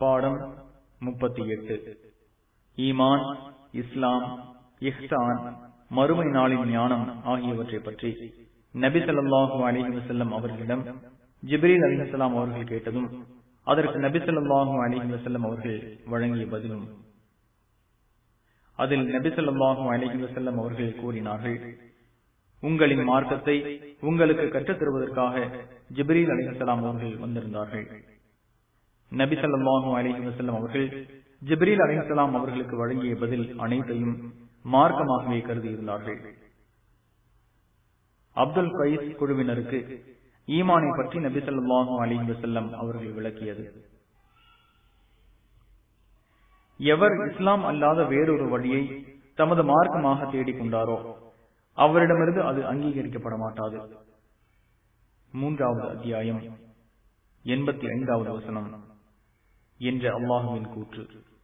பாடம் முப்பத்தி எட்டு ஈமான் இஸ்லாம் இஹ்சான் மறுமை நாளின் ஞானம் ஆகியவற்றை பற்றி நபி ஸல்லல்லாஹு அலைஹி வஸல்லம் அவர்களிடம் ஜிப்ரீல் அலிஹலாம் அவர்கள் கேட்டதும் அதற்கு நபி ஸல்லல்லாஹு அலைஹி வஸல்லம் அவர்கள் வழங்கிய பதிலும் அதில் நபி ஸல்லல்லாஹு அலைஹி வஸல்லம் அவர்கள் கூறினார்கள் உங்களின் மார்க்கத்தை உங்களுக்கு கற்றுத் தருவதற்காக ஜிப்ரீல் அலிஹலாம் அவர்கள் வந்திருந்தார்கள் நபி ஸல்லல்லாஹு அலைஹி வஸல்லம் அவர்கள் ஜிப்ரீல் அலிஹலாம் அவர்களுக்கு வழங்கிய பதில் அனைத்தையும் மார்க்கமாகவே கருதியிருந்தார்கள் அப்துல் கைஸ் குழுவினருக்கு ஈமானை பற்றி நபி ஸல்லல்லாஹு அலைஹி வஸல்லம் அவர்கள் விளக்கியது எவர் இஸ்லாம் அல்லாத வேறொரு வழியை தமது மார்க்கமாக தேடிக் கொண்டாரோ அவரிடமிருந்து அது அங்கீகரிக்கப்பட மாட்டாது மூன்றாவது அத்தியாயம் எண்பத்தி ஐந்தாவது வசனம் என்ற அல்லாஹுவின் கூற்று